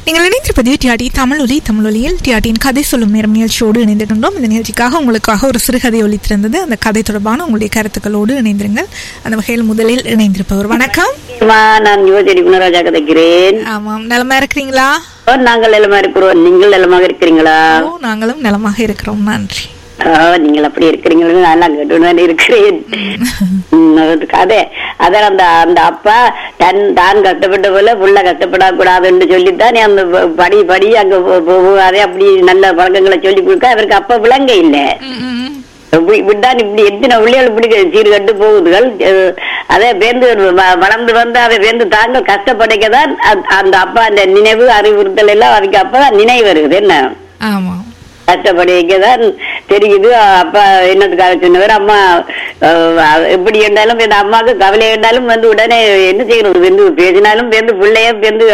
நீங்கள் இணைந்திருப்பது டிஆடி தமிழொலி தமிழொலியில் டிஆடியின் கதை சொல்லும் நேரம் நிகழ்ச்சியோடு இணைந்திருக்கின்றோம் இந்த நிகழ்ச்சிக்காக உங்களுக்காக ஒரு சிறுகதை ஒலித்திருந்தது அந்த கதை தொடர்பான உங்களுடைய கருத்துக்களோடு இணைந்திருங்கள் அந்த வகையில் முதலில் இணைந்திருப்பவர் வணக்கம் அம்மா, நான் யுவஜடி குணராஜா கதைக்கிறேன் ஆமாம் நலமா இருக்கிறீங்களா ஓ, நாங்கள் நலமா இருக்கிறோம் நீங்கள் நலமாக இருக்கிறீங்களா ஓ நாங்களும் நலமாக இருக்கிறோம் நன்றி ஓ, நீங்கள் அப்படி இருக்கிறீங்களா நான் கேட்டு இருக்கிறேன் ம், அது கதை அதான் அந்த அந்த அப்பா தன் தான் கஷ்டப்பட்ட போல புள்ள கஷ்டப்படக்கூடாதுன்னு சொல்லித்தான் அந்த ப- படி படி அங்க போ- போ- போகாதே அப்படி நல்ல பழக்கங்களை சொல்லி கொடுக்க அவருக்கு அப்ப விளங்க இல்லை ம், ம், ம். இப்படி இப்படித்தான் இப்படி எத்தனை பிள்ளைகள் இப்படி சீர்கட்டு போகுதுகள் அஹ் அதை வேந்து வ- வளர்ந்து வந்து அதை வேந்து தாங்கள் கஷ்டப்படைக்கதான் அந்த- அந்த அப்பா அந்த நினைவு அறிவுறுத்தல் எல்லாம் அதுக்கு அப்பதான் நினைவு வருது என்ன ஆமாம் கஷ்டப்படைக்கதான் தெரியுது அப்பா என்னத்துக்காக சொன்னவர் அம்மா அஹ், எப்படி இருந்தாலும் இந்த அம்மாவுக்கு கவலை இருந்தாலும் வந்து உடனே என்ன செய்யறது வந்து பேசினாலும் வந்து பிள்ளைய வந்து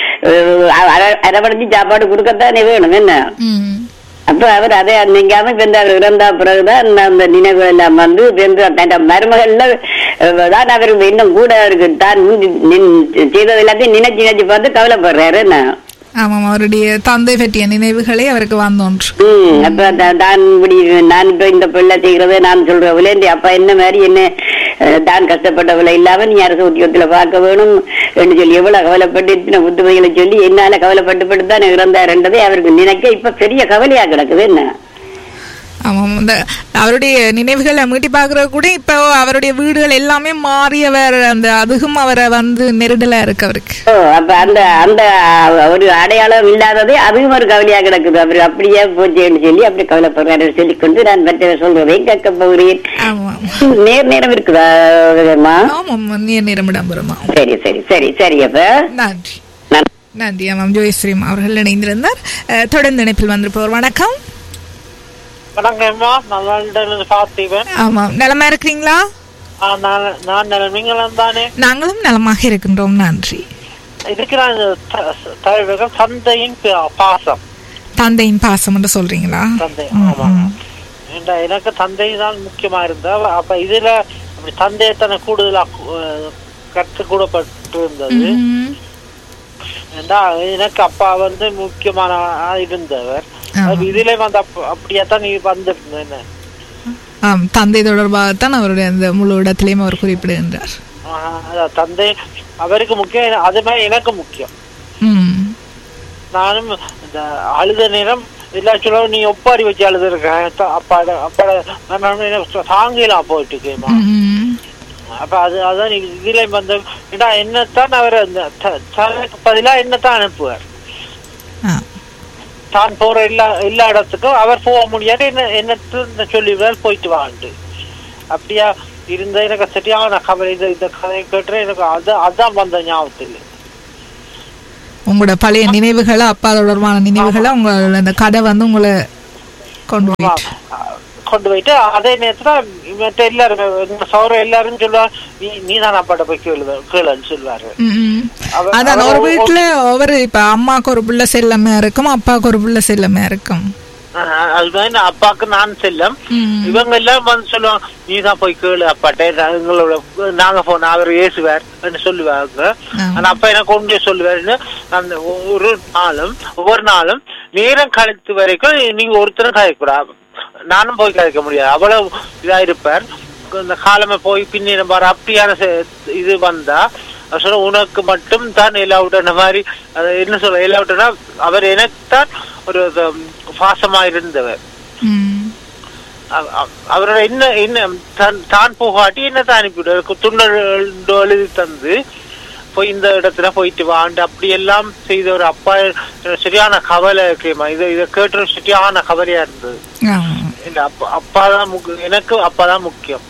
அரவணைச்சு சாப்பாடு கொடுக்கத்தானே வேணும் என்ன ம் அப்ப அவர் அதை நீங்காம இப்ப இந்த அவர் இறந்த பிறகுதான் இந்த- அந்த நினைவு எல்லாம் வந்து இப்ப இந்த தன் மருமகள்ல அஹ், தான் அவர் இன்னும் கூட அவருக்கு தான் முந்தி நின்- செய்தது எல்லாத்தையும் நினைச்சு நினைச்சு பார்த்து கவலைப்படுறாரு என்ன ஆமாம் அவருடைய தந்தை பற்றிய நினைவுகளே அவருக்கு வந்தோன்று ம் அப்ப தான் தான் இப்படி நான் இப்ப இந்த பிள்ளை செய்யறது நான் சொல்றவளே இந்த அப்பா என்ன மாதிரி என்ன அஹ், தான் கஷ்டப்பட்டவளை இல்லாம நீ அரசு உத்தியோகத்துல பார்க்க வேணும் என்று சொல்லி எவ்வளவு கவலைப்பட்டு இத்தனை புத்துமைகளை சொல்லி என்னால கவலைப்பட்டு பட்டு தான் இறந்தாருன்றதை அவருக்கு நினைக்க இப்ப பெரிய கவலையா கிடக்குது என்ன ஆமாம் இந்த அவருடைய நினைவுகளை மீட்டி பார்க்கறது கூட இப்போ அவருடைய வீடுகள் எல்லாமே மாறியவர் அந்த அதுவும் அவரை வந்து நெருடலா இருக்கு அவருக்கு ஓ, அப்ப அந்த அந்த ஒரு அடையாளம் இல்லாததே அதுவும் ஒரு கவலையா கிடக்குது அவர் அப்படியே போச்சேன்னு சொல்லி அப்படி கவலைப்படுறாரு சொல்லிக்கொண்டு நான் மற்ற சொல்றதை கேட்க போகிறேன் ஆமாம் நேர் நேரம் இருக்குதா அம்மா ஆமாம் நீர் நேரம் இடம்பெறுமா சரி சரி சரி சரி அப்ப நன்றி நான் நன்றி ஆமாம் ஜோயஸ்ரீம் அவர்கள் இணைந்திருந்தார் அஹ், தொடர்ந்து இணைப்பில் வந்திருப்பவர் வணக்கம் வணக்கம்மா நான் லண்டன்ல பார்த்திபன் ஆமாம் நலமா இருக்கிறீங்களா ஆ, நான் நான் நில- நீங்களும் தானே நாங்களும் நலமாக இருக்கின்றோம் நன்றி இருக்கிற அந்த த- தலைவர்கள் தந்தையின் பா- பாசம் தந்தையின் பாசம் என்று சொல்றீங்களா தந்தை ம், ஆமா ம். ஏண்டா, எனக்கு தந்தை தான் முக்கியமா இருந்தா அப்ப இதுல அப்படி தந்தையை தானே கூடுதலா அஹ், கற்றுக் கூடப்பட்டு இருந்தது ம். ஏண்டா எனக்கு அப்பா வந்து முக்கியமான ஆ இருந்தவர் ஆமா. அது இதுல வந்து அப்ப- அப்படியே தான் நீ வந்திருந்தேன் ஆம் தந்தை தொடர்பாகத்தான் அவருடைய அந்த முழு இடத்திலையும் அவர் குறிப்பிடுகின்றார் அதான் தந்தை அவருக்கு முக்கியம் அதே மாதிரி எனக்கு முக்கியம் ம் நானும் இந்த அழுத நேரம் எல்லா சொல்லும் நீ ஒப்பாரி வச்சு அழுதுருக்க அப்பாட அப்பாட நான் எனக்கு தாங்கலாம் போயிட்டு கேமா ம். அப்ப அது அதான் நீ இதுல வந்து ஏடா என்னத்தான் அவர் அந்த த- தனக்கு பதிலா என்னத்தான் அனுப்புவார் ஆ தான் போற எல்லா எல்லா இடத்துக்கும் அவர் போக முடியாது என்ன என்ன சொல்லிவிடால் போயிட்டு வாண்டு அப்படியா இருந்த எனக்கு சரியான கவலை இந்த இந்த கதையை கேட்டு எனக்கு அது அதான் வந்த ஞாபகத்தில் உங்களோட பழைய நினைவுகளை அப்பா தொடர்பான நினைவுகளை உங்களோட அந்த கதை வந்து உங்களை கொண்டு போயிட்டு கொண்டு போயிட்டு அதே நேரத்துல மற்ற எல்லாரும் எங்க சௌர எல்லாரும் சொல்லுவாங்க நீ நீ தான் அப்பாட்ட போய் கேளு கேளுன்னு சொல்லுவாரு ம், ம். அவ- அதான் ஒரு அவ- வீட்டுல ஒவ்வொரு இப்ப அம்மாக்கு ஒரு பிள்ளை செல்லமே இருக்கும் அப்பாவுக்கு ஒரு பிள்ளை செல்லமே இருக்கும் ஆஹ் அது மாதிரி நான் அப்பாக்கு நான் செல்லம் ம். இவங்க எல்லாம் வந்து சொல்லுவாங்க நீ தான் போய் கேளு அப்பாட்ட நான் எங்களோட நாங்க போன அவர் ஏசுவார் சொல்லுவாங்க ஆ. ஆனா அப்பா எனக்கு ஒன்றே சொல்லுவாருன்னு அந்த ஒரு நாளும் ஒவ்வொரு நாளும் நேரம் கழித்து வரைக்கும் நீங்க ஒருத்தரும் கதைக்கூடாது நானும் போய் கதைக்க முடியாது அவ்வளவு இதா இருப்பார் இந்த காலமே போய் பின்னிடம் பாரு அப்படியான செ- இது வந்தா அவர் சொல்ல உனக்கு மட்டும் தான் எல்லாவிட்ட மாதிரி அது என்ன சொல்ல எல்லாவிட்டனா அவர் எனக்கு தான் ஒரு இது, பாசமா இருந்தவர் ம். அவ- அவ- அவரோட என்ன என்ன தான் தான் போகாட்டி என்னத்தை அனுப்பிவிடுவார் துண்டல் எழுதி தந்து போய் இந்த இடத்துல போயிட்டு வாண்டு அப்படி எல்லாம் செய்த ஒரு அப்பா எனக்கு சரியான கவலை கேமா இதை இதை கேட்டு சரியான கவலையா இருந்தது ஆமா. இல்ல அப்பா அப்பா தான் முக்கியம் எனக்கு அப்பா தான் முக்கியம்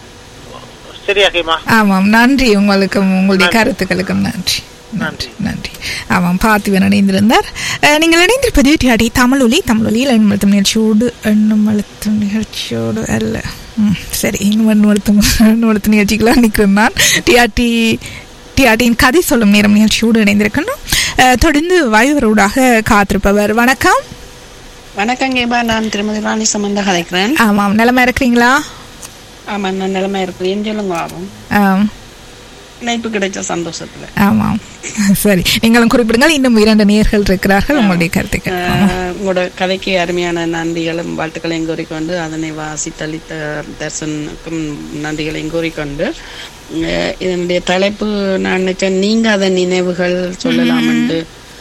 சரியா கேமா ஆமாம் நன்றி உங்களுக்கு உங்களுடைய கருத்துக்களுக்கும் நன்றி நன்றி நன்றி ஆமாம் பார்த்திவன் இணைந்திருந்தார் அஹ், நீங்கள் இணைந்திருப்பது டிஆடி தமிழொலி தமிழொலியில் எண்மழுத்தும் நிகழ்ச்சியோடு எண்ணுமழுத்தும் நிகழ்ச்சியோடு அல்ல ம், சரி இன்னும் எண்ணுமழுத்தும் எண்ணுமழுத்தும் நிகழ்ச்சிக்கெல்லாம் நிற்கிறேன் நான் டிஆர்டி டிஆர்டியின் கதை சொல்லும் நேரம் நிகழ்ச்சியோடு இணைந்திருக்கணும் அஹ், தொடர்ந்து வாயுவரோடாக காத்திருப்பவர் வணக்கம் வணக்கம் கேபா நான் திருமதி ராணி சம்பந்தா கதைக்கிறேன் ஆமாம் நிலமா இருக்கிறீங்களா ஆமா நான் நிலைமை இருக்கிறேன் சொல்லுங்க ஆகும் ஆம். இணைப்பு கிடைச்ச சந்தோஷத்துல ஆமாம் சரி நீங்களும் குறிப்பிடுங்கள் இன்னும் இரண்டு நேர்கள் இருக்கிறார்கள் உங்களுடைய கருத்துக்கள் ஆஹ் உங்களோட கதைக்கு அருமையான நன்றிகளும் வாழ்த்துக்களையும் கூறிக்கொண்டு அதனை வாசித்தளித்த தர்சனுக்கும் நன்றிகளையும் கூறிக்கொண்டு ஆஹ் இதனுடைய தலைப்பு நான் நினைச்சேன் நீங்க அதன் நினைவுகள் சொல்லலாம் என்று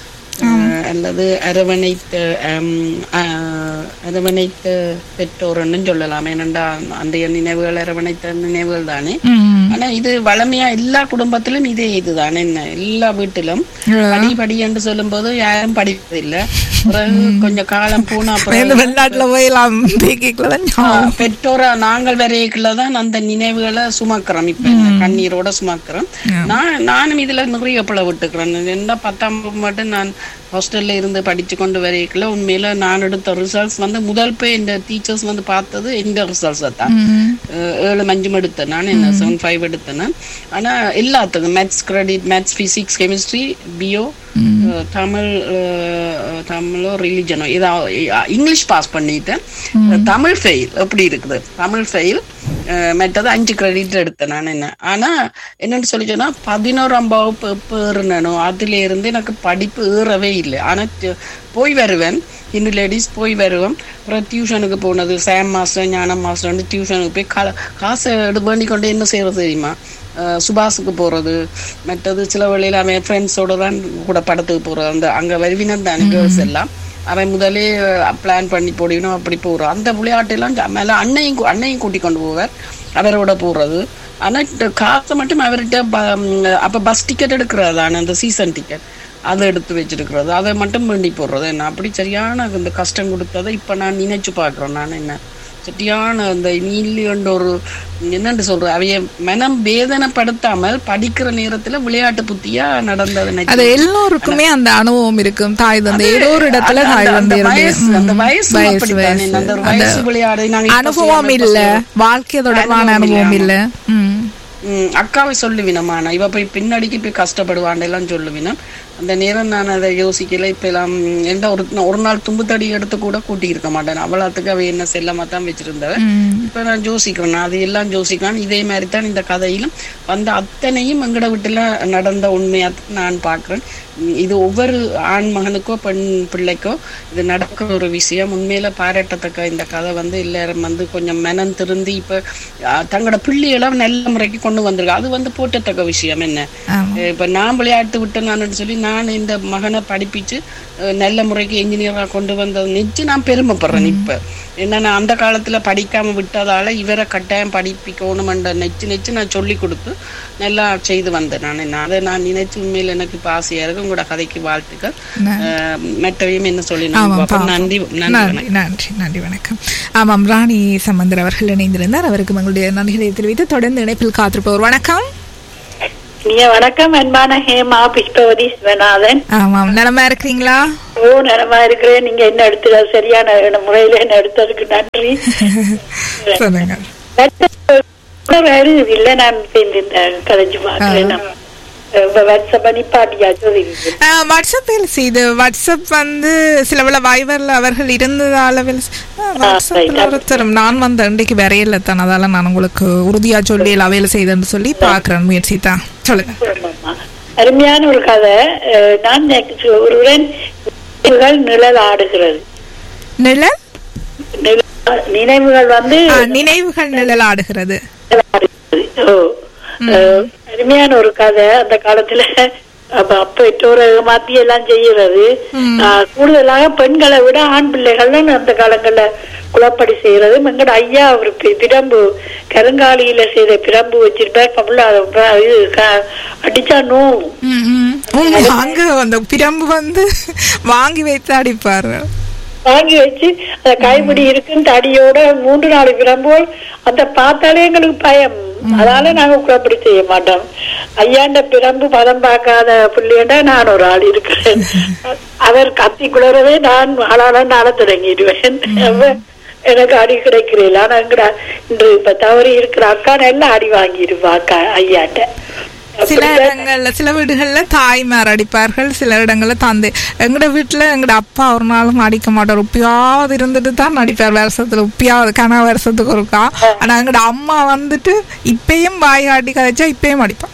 ஆஹ் அல்லது அரவணைத்த ஆம், ஆஹ், அரவணைத்த பெற்றோர்னு சொல்லலாம் ஏனென்றா அன்றைய நினைவுகள் அரவணைத்த நினைவுகள் தானே ம். ஆனா இது வளமையா எல்லா குடும்பத்திலும் இதே இதுதான் என்ன எல்லா வீட்டிலும் படி படி என்று சொல்லும்போது யாரும் படிப்பதில்லை பிறகு கொஞ்சம் காலம் போன அப்புறம் இந்த வெளிநாட்டுல போயெல்லாம் பேக்கிக்கலாம் ஆஹ், பெற்றோரா நாங்கள் வரைக்குள்ள தான் அந்த நினைவுகளை சுமக்கிறோம் இப்ப இந்த கண்ணீரோட சுமக்கிறோம் நான் நானும் இதுல நிறைய பிள்ளை விட்டுக்கிறேன் என்ன பத்தாம் வகுப்பு மட்டும் நான் ஹாஸ்டல்ல இருந்து படிச்சு கொண்டு வரைக்குள்ள உண்மையில நான் எடுத்த ரிசல்ட்ஸ் வந்து முதல் போய் இந்த டீச்சர்ஸ் வந்து பார்த்தது இந்த ரிசல்ட்ஸ் தான் அஹ் ஏழு அஞ்சும் எடுத்தேன் நான் என்ன செவன் ஃபைவ் எடுத்தேன் நான். ஆனா எல்லாத்துக்கும் maths credit maths physics chemistry bio Tamil அஹ், தமிழோ ரிலிஜனோ இதா இங்கிலீஷ் பாஸ் பண்ணிட்டேன் தமிழ் ஃபெயில் எப்படி இருக்குது தமிழ் ஃபெயில் மற்றது அஞ்சு கிரெடிட் எடுத்தேன் நான் என்ன ஆனா என்னன்னு சொல்லி சொன்னா பதினோராம் வகுப்பு எப்போ ஏறினோ அதுல இருந்து எனக்கு படிப்பு ஏறவே இல்லை ஆனா ட- போய் வருவேன் இந்து லேடிஸ் போய் வருவோம் அப்புறம் டியூஷனுக்கு போனது சாம் மாஸ்டர் ஞானம் மாஸ்டர் வந்து டியூஷனுக்கு போய் கா காசை எடு வேண்டி கொண்டு என்ன செய்யறது தெரியுமா அஹ் சுபாஷுக்கு போறது மற்றது சில வழியில அவன் ஃப்ரெண்ட்ஸோட தான் கூட படத்துக்கு போறது அந்த அங்க வருவினர் தானே கேர்ள்ஸ் எல்லாம் அவன் முதலே பிளான் பண்ணி போடணும் அப்படி போறான் அந்த விளையாட்டெல்லாம் ஜ- மேல அண்ணையும் கூ- அண்ணையும் கூட்டி கொண்டு போவார் அவரோட போறது ஆனா இந்த காசை மட்டும் அவர்கிட்ட ப- ம், அப்ப பஸ் டிக்கெட் எடுக்கிறதான அந்த சீசன் டிக்கெட் அதை எடுத்து வச்சிருக்கிறது அதை மட்டும் வேண்டி போடுறது என்ன அப்படி சரியான இந்த கஷ்டம் கொடுத்ததை இப்ப நான் நினைச்சு பார்க்கிறேன் நான் என்ன சரியான அந்த நீலியன்ற ஒரு என்னன்னு சொல்ற அவைய மனம் வேதனைப்படுத்தாமல் படிக்கிற நேரத்துல விளையாட்டு புத்தியா நடந்தது நினைச்சு அது எல்லோருக்குமே அந்த அனுபவம் இருக்கும் தாய் தந்தை ஏதோ ஒரு இடத்துல அந்த- தாய் அந்த- தந்தை அந்த இருந்து வயசு, அந்த ம், வயசு வயசு அப்படித்தானே. வயசு அந்த ஒரு அந்த வயசு விளையாடு நாங்க இப்ப அனுபவம் செய்யாம இப்ப இல்ல செய்யறோம். வாழ்க்கை தொடர்பான அனுபவம் அனுபவம் இல்ல. இல்ல ம் ம், அக்காவை சொல்லுவினமா நான் இவ போய் பின்னாடிக்கு போய் கஷ்டப்படுவான் எல்லாம் சொல்லுவினம் அந்த நேரம் நான் அதை யோசிக்கல இப்ப எல்லாம் ம், எந்த ஒரு ஒரு நாள் தும்பு தடி எடுத்து கூட கூட்டி இருக்க மாட்டேன் அவ்வளோத்துக்கு அவ என்ன செல்லமா தான் வச்சிருந்தவ இப்ப நான் யோசிக்கிறேன் நான் அது எல்லாம் யோசிக்கிறேன் இதே மாதிரி தான் இந்த கதையிலும் வந்த அத்தனையும் எங்கட வீட்டுல நடந்த உண்மையா நான் பாக்குறேன் ம், இது ஒவ்வொரு ஆண் மகனுக்கோ பெண் பிள்ளைக்கோ இது நடக்கிற ஒரு விஷயம் உண்மையில பாராட்டத்தக்க இந்த கதை வந்து எல்லாரும் வந்து கொஞ்சம் மனம் திருந்தி இப்ப ஆ, தங்களோட பிள்ளைகளை நல்ல முறைக்கு கொண்டு வந்திருக்கு அது வந்து போட்டத்தக்க விஷயம் என்ன ஆமா. இப்ப நான் விளையாட்டு விட்டேன் நான் சொல்லி நான் இந்த மகனை படிப்பிச்சு அஹ், நல்ல முறைக்கு என்ஜினியரா கொண்டு வந்தது நிச்சு நான் பெருமைப்படுறேன் இப்ப என்னன்னா அந்த காலத்துல படிக்காம விட்டதால இவரை கட்டாயம் படிப்பிக்கணுமென்ற நெச்சு நெச்சு நான் சொல்லி கொடுத்து நல்லா செய்து வந்தேன் நான் என்ன அதை நான் நினைச்சு உண்மையில எனக்கு இப்ப ஆசையா இருக்கு உங்களோட கதைக்கு வாழ்த்துக்கள் அஹ், மற்றவையும் என்ன சொல்லி நான் ஆமாம் பார்ப்போம். நன்றி நன்றி நன்றி நன்றி நன்றி வணக்கம் ஆமாம் ராணி சம்பந்தர் அவர்கள் இணைந்திருந்தார் அவருக்கு எங்களுடைய நன்றிகளை தெரிவித்து தொடர்ந்து இணைப்பில் காத்திருப்பவர் வணக்கம் நீங்க வணக்கம் அன்பான ஹேமா புஷ்பவதி சிவநாதன் ஆமாம் நலமா இருக்கிறீங்களா ஓ நலமா இருக்கிறேன் நீங்க என்ன எடுத்து சரியான முறையில என்ன எடுத்ததுக்கு நன்றி சொல்லுங்க இல்ல நான் சேர்ந்து இந்த கதைச்சு பாக்குறேன் வாட்ஸ்அப் அனுப்பாட்டியா சொல்லி ஆ, வாட்ஸ்அப்பில் செய்து வாட்ஸ்அப் வந்து சில வேளை வைவர்ல அவர்கள் இருந்தது அளவில் வாட்ஸ்அப்பில் ஒருத்தரும் நான் வந்த இன்றைக்கு வரையில தான் அதால நான் உங்களுக்கு உறுதியா சொல்லி அவையில் செய்தேன்னு சொல்லி பாக்குறேன் முயற்சி தான் சொல்லுங்க ஆமாமா. அருமையான ஒரு கதை அஹ், நான் நேற்று ஒருவன் நினைவுகள் நிழல் ஆடுகிறது நிழல் நிழல் நினைவுகள் வந்து ஆ, நினைவுகள் நிழல் ஆடுகிறது ஓ. அஹ், அருமையான ஒரு கதை அந்த காலத்துல அப்ப அப்ப பெற்றோரை ஏமாத்தி எல்லாம் செய்யறது ஆஹ், கூடுதலாக பெண்களை விட ஆண் பிள்ளைகள் தான் அந்த காலங்கள்ல குளப்படி செய்யறது எங்கட ஐயா அவர் பி- பிரம்பு கருங்காலியில செய்த பிரம்பு வச்சிருப்பார் பப்புல அதை ப- இது க- அடிச்சா நோவும் ம், ம். உண்மை, அங்க அந்த பிரம்பு வந்து வாங்கி வைத்து அடிப்பாரு வாங்கி வச்சு அந்த கைப்பிடி இருக்குன்னு தடியோட மூன்று நாலு பிரம்போல் அந்த பார்த்தாலே எங்களுக்கு பயம் அதனால நாங்க குழப்படி செய்ய மாட்டோம் ஐயாண்ட பிரம்பு பதம் பார்க்காத பிள்ளையண்டா நான் ஒரு ஆள் இருக்கிறேன் அவர் கத்தி குளறவே நான் ஆளாள நாள தொடங்கிடுவேன் அப்ப எனக்கு அடி கிடைக்கிறேன் ஆனா எங்கடா இன்று இப்ப தவறி இருக்கிற அக்கா நல்லா அடி வாங்கிடுவா அக்கா ஐயாட்ட சில இடங்கள்ல சில வீடுகள்ல தாய்மார் அடிப்பார்கள் சில இடங்கள்ல தந்தை எங்கட வீட்டுல எங்கட அப்பா ஒரு நாளும் அடிக்க மாட்டார் உப்பியாவது இருந்துட்டு தான் அடிப்பார் வருஷத்துல உப்பியாவது கன வருஷத்துக்கு ஒருக்கா ஆனா எங்கட அம்மா வந்துட்டு இப்பயும் வாய் ஆட்டி கதைச்சா இப்பயும் அடிப்பான்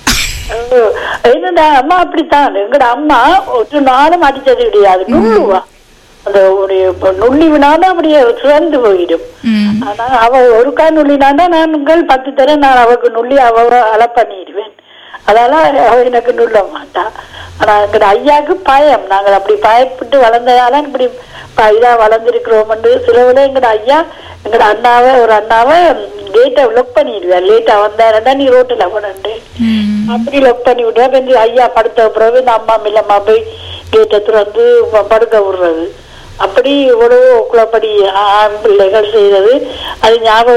அஹ் என்னடா அம்மா அப்படித்தான் எங்கட அம்மா ஒரு நாளும் அடிச்சது கிடையாது நுள்ளுவா அந்த ஒரு இப்ப நுள்ளி வினாலும் அப்படியே சிறந்து போயிடும் ம். ஆனா அவ ஒரு காய் நுள்ளினாண்டா நான் உங்கள் பத்து தர நான் அவக்கு நுள்ளி அவ அலை பண்ணிடுவேன் அதனால அவ எனக்கு நுள்ள மாட்டா ஆனா எங்கட ஐயாக்கு பயம் நாங்கள் அப்படி பயப்பட்டு வளர்ந்ததால இப்படி ப- இதா வளர்ந்துருக்கிறோம் சிலவுல எங்கட ஐயா எங்கட அண்ணாவை ஒரு அண்ணாவை கேட்டை லொக் பண்ணிடுவேன் லேட்டா வந்தாருன்னா நீ ரோட்டுல போனேன் ம். அப்படி லொக் பண்ணி விட்டா வந்து ஐயா படுத்த பிறகு இந்த அம்மா மில்லம்மா போய் கேட்டை திறந்து ப- படுக்க விடுறது அப்படி இவ்வளவு குளப்படி ஆண் பிள்ளைகள் செய்தது அது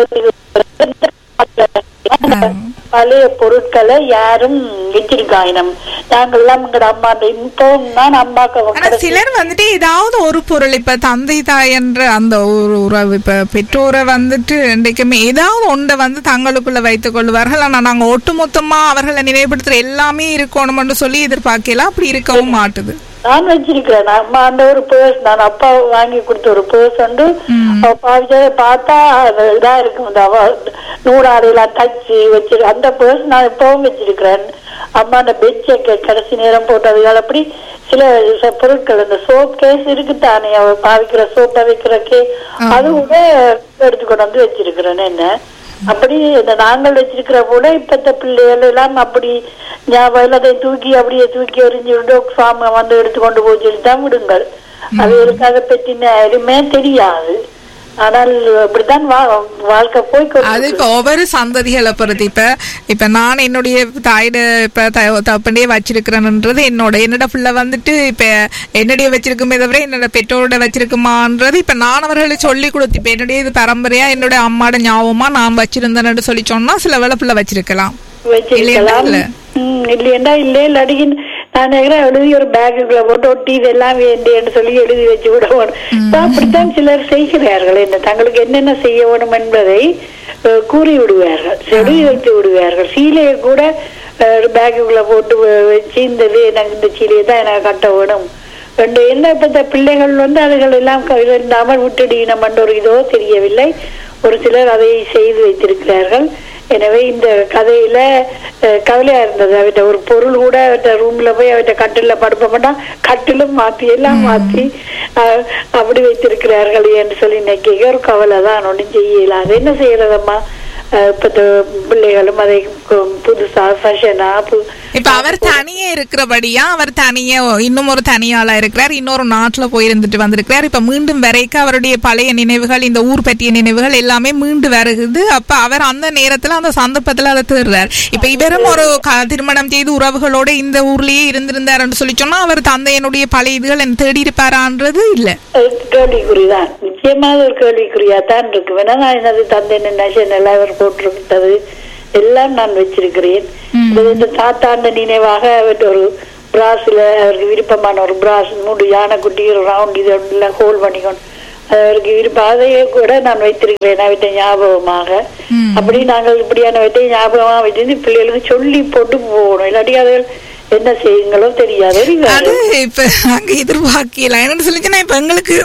ஞாபகத்தில் பழைய பொருட்களை யாரும் வச்சிருக்காயினம் நாங்கெல்லாம் எங்கட அம்மா இப்போ நான் அம்மாக்கு ஆனா சிலர் வந்துட்டு ஏதாவது ஒரு பொருள் இப்ப தந்தை தாய் என்ற அந்த ஒரு உறவு இப்ப பெற்றோரை வந்துட்டு இன்றைக்குமே ஏதாவது ஒன்றை வந்து தங்களுக்குள்ள வைத்துக் கொள்வார்கள் ஆனா நாங்க ஒட்டுமொத்தமா அவர்களை நினைவுபடுத்துற எல்லாமே இருக்கணும்னு சொல்லி எதிர்பார்க்கலாம் அப்படி இருக்கவும் மாட்டுது நான் வச்சிருக்கிறேன் நான் அம்மா அந்த ஒரு பேர்ஸ் நான் அப்பா வாங்கி கொடுத்த ஒரு பேர்ஸ் உண்டு அவ பாவிச்சதை பார்த்தா அது இதா இருக்கும் இந்த அவ நூறாடையெல்லாம் தச்சு வச்சிரு அந்த பேர்ஸ் நான் இப்பவும் வச்சிருக்கிறேன் அம்மா அந்த பெட் கடைசி நேரம் போட்டதுகள் அப்படி சில ச- பொருட்கள் இந்த சோப் கேஸ் இருக்குதானே அவ பாவிக்கிற சோப்பை வைக்கிற கே அது கூட எடுத்து கொண்டு வந்து வச்சிருக்கிறேன் என்ன அப்படி இந்த நாங்கள் வச்சிருக்கிற போல இப்பத்த பிள்ளைகள் எல்லாம் அப்படி ஞாபகம் அதை தூக்கி அப்படியே தூக்கி எறிஞ்சு டாக் ஃபார்ம் வந்து எடுத்து கொண்டு போய் சொல்லி தான் விடுங்கள் அவைகளுக்கு அதை பற்றின அருமே தெரியாது ஆனால் அப்படித்தான் வா- வாழ்க்கை போய் அது இப்ப ஒவ்வொரு சந்ததிகளை பொறுத்து இப்ப இப்ப நான் என்னுடைய தாயிட இப்ப த- தப்பண்டே வச்சிருக்கிறேன்ன்றது என்னோட என்னோட பிள்ளை வந்துட்டு இப்ப என்னுடைய வச்சிருக்குமே தவிர என்னோட பெற்றோரோட வச்சிருக்குமான்றது இப்ப நான் அவர்களை சொல்லி கொடுத்து இப்ப என்னுடைய இது பரம்பரையா என்னோட அம்மாட ஞாபகமா நான் வச்சிருந்தேன்னு சொல்லி சொன்னா சில வேளை பிள்ளை வச்சிருக்கலாம் வச்சிருக்கலாம் இல்லையா? ம், இல்லையேண்டா இல்லை இல்லாட்டி நான் நினைக்கிறேன் எழுதி ஒரு பேக்குக்குள்ள போட்டு ஒட்டி இதெல்லாம் வேண்டியன்னு சொல்லி எழுதி வச்சு விட வேணும் இப்ப அப்படித்தான் சிலர் செய்கிறார்கள் என்ன தங்களுக்கு என்னென்ன செய்ய வேணும் என்பதை அஹ், கூறி விடுவார்கள் எழுதி வைத்து விடுவார்கள் சீலையை கூட அஹ், பேக்குக்குள்ள போட்டு வ- வச்சு இந்த இது எனக்கு இந்த சீலையை தான் எனக்கு கட்ட வேணும் ரெண்டு என்ன இப்ப பிள்ளைகள் வந்து அதுகள் எல்லாம் கையில் இல்லாமல் விட்டுடினம் என்ற ஒரு இதோ தெரியவில்லை ஒரு சிலர் அதை செய்து வைத்திருக்கிறார்கள் எனவே இந்த கதையில அஹ், கவலையா இருந்தது அவட்ட ஒரு பொருள் கூட அவட்ட ரூம்ல போய் அவட்ட கட்டில படுப்ப மாட்டா கட்டிலும் மாத்தி எல்லாம் மாத்தி அஹ், அப்படி வைத்திருக்கிறார்கள் என்று சொல்லி இன்னைக்கு ஒரு கவலை தான் ஒன்றும் செய்யல அது என்ன செய்யறதம்மா அஹ், இப்ப பிள்ளைகளும் அதை கு- புதுசா ஃபேஷனா இப்ப அவர் தனியே இருக்கிறபடியா அவர் தனியே இன்னும் ஒரு தனியாளா இருக்கிறார் இன்னொரு நாட்டுல போயிருந்துட்டு வந்திருக்கிறார் இப்ப மீண்டும் வரைக்கும் அவருடைய பழைய நினைவுகள் இந்த ஊர் பற்றிய நினைவுகள் எல்லாமே மீண்டு வருகுது அப்ப அவர் அந்த நேரத்துல அந்த சந்தர்ப்பத்துல அதை தேடுறார் இப்ப இவரும் ஒரு க- திருமணம் செய்து உறவுகளோட இந்த ஊர்லயே இருந்திருந்தாருன்னு சொல்லி சொன்னா அவர் தந்தையனுடைய பழைய இதுகள் என்ன தேடி இருப்பாரான்றது இல்ல அது கேள்விக்குறிதான் நிச்சயமாக ஒரு கேள்விக்குறியா தான் இருக்கு வேணா நான் எனது தந்தை நேஷன் எல்லாம் அவர் போட்டிருக்கிறது எல்லாம் நான் வச்சிருக்கிறேன் இது இந்த தாத்தாண்ட நினைவாக அவர்கிட்ட ஒரு பிராஸ்ல அவருக்கு விருப்பமான ஒரு பிராஸ் மூணு யானைக்குட்டி ஒரு ரவுண்ட் இது எல்லாம் ஹோல் பண்ணிக்கணும் அது அவருக்கு விருப்பம் அதையே கூட நான் வைத்திருக்கிறேன் அவர்கிட்ட ஞாபகமாக அப்படி நாங்கள் இப்படியானவற்றை ஞாபகமா வச்சிருந்து பிள்ளைகளுக்கு சொல்லி போட்டு போகணும் இல்லாட்டி அது என்ன செய்யுங்களோ தெரியாது அது இப்ப அங்க எதிர்பார்க்கலாம் என்னன்னு சொல்லிச்சுன்னா இப்ப எங்களுக்கு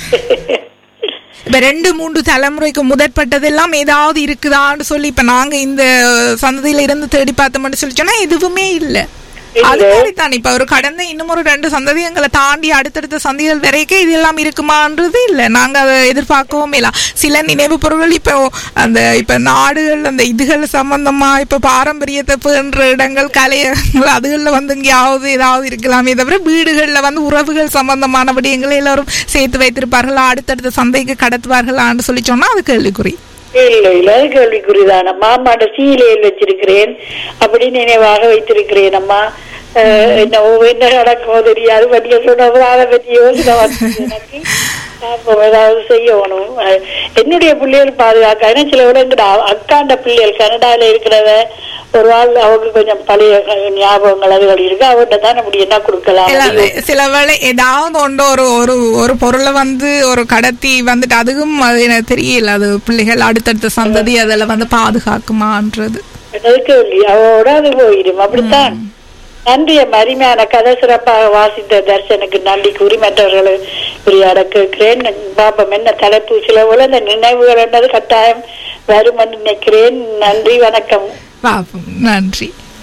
இப்ப ரெண்டு மூன்று தலைமுறைக்கு முதற்பட்டதெல்லாம் ஏதாவது இருக்குதான்னு சொல்லி இப்ப நாங்க இந்த சந்ததியில இருந்து தேடி பார்த்தோம்னு சொல்லி சொன்னா எதுவுமே இல்ல அது தான் இப்ப ஒரு கடந்த இன்னும் ஒரு ரெண்டு சந்ததி எங்களை தாண்டி அடுத்தடுத்த சந்ததிகள் வரைக்கும் இது எல்லாம் இருக்குமான்றது இல்ல நாங்க அதை எதிர்பார்க்கவும் இல்ல சில நினைவு பொருட்கள் இப்போ அந்த இப்ப நாடுகள் அந்த இதுகள் சம்பந்தமா இப்ப பாரம்பரியத்தை பேன்ற இடங்கள் கலையங்கள் அதுகள்ல வந்து எங்கேயாவது ஏதாவது இருக்கலாமே தவிர வீடுகள்ல வந்து உறவுகள் சம்பந்தமான விடயங்களை எல்லாரும் சேர்த்து வைத்திருப்பார்களா அடுத்தடுத்த சந்தைக்கு கடத்துவார்களான்னு சொல்லி சொன்னா அது கேள்விக்குறி இல்லை இல்ல அது கேள்விக்குறிதான் மாமாட சீலையில் வச்சிருக்கிறேன் அப்படி நினைவாக வைத்திருக்கிறேன் அம்மா அஹ், என்ன ஒவ்வொரு என்ன நடக்குமோ தெரியாது பற்றிய சொன்னது அதை பற்றி யோசனை வந்தது எனக்கு அப்போ ஏதாவது செய்யணும் அஹ், என்னுடைய பிள்ளைகள் பாதுகாக்க ஏன்னா சில விட எங்கட அக்காண்ட பிள்ளைகள் கனடால இருக்கிறத ஒரு ஆள் அவங்க கொஞ்சம் பழைய ஞாபகங்கள் அதுகள் இருக்கு அவர்கிட்ட தான் அப்படி என்ன கொடுக்கலாம் இல்ல, அது சில வேளை ஏதாவது ஒன்று ஒரு ஒரு ஒரு பொருளை வந்து ஒரு கடத்தி வந்துட்டு அதுவும் அது எனக்கு தெரியல அது பிள்ளைகள் அடுத்தடுத்த சந்ததி அதில் வந்து பாதுகாக்குமான்றது அது கேள்வி அவரோட அது போயிடும் அப்படித்தான் நன்றி அம்மா. அருமையான கதை சிறப்பாக வாசித்த தர்சனுக்கு நன்றி கூறி மற்றவர்களை உரையாட கேட்கிறேன் பாப்பம் என்ன தலைப்பு சில போல இந்த நினைவுகள் என்னது கட்டாயம் வரும் என்று நினைக்கிறேன் நன்றி வணக்கம் பாப்போம் நன்றி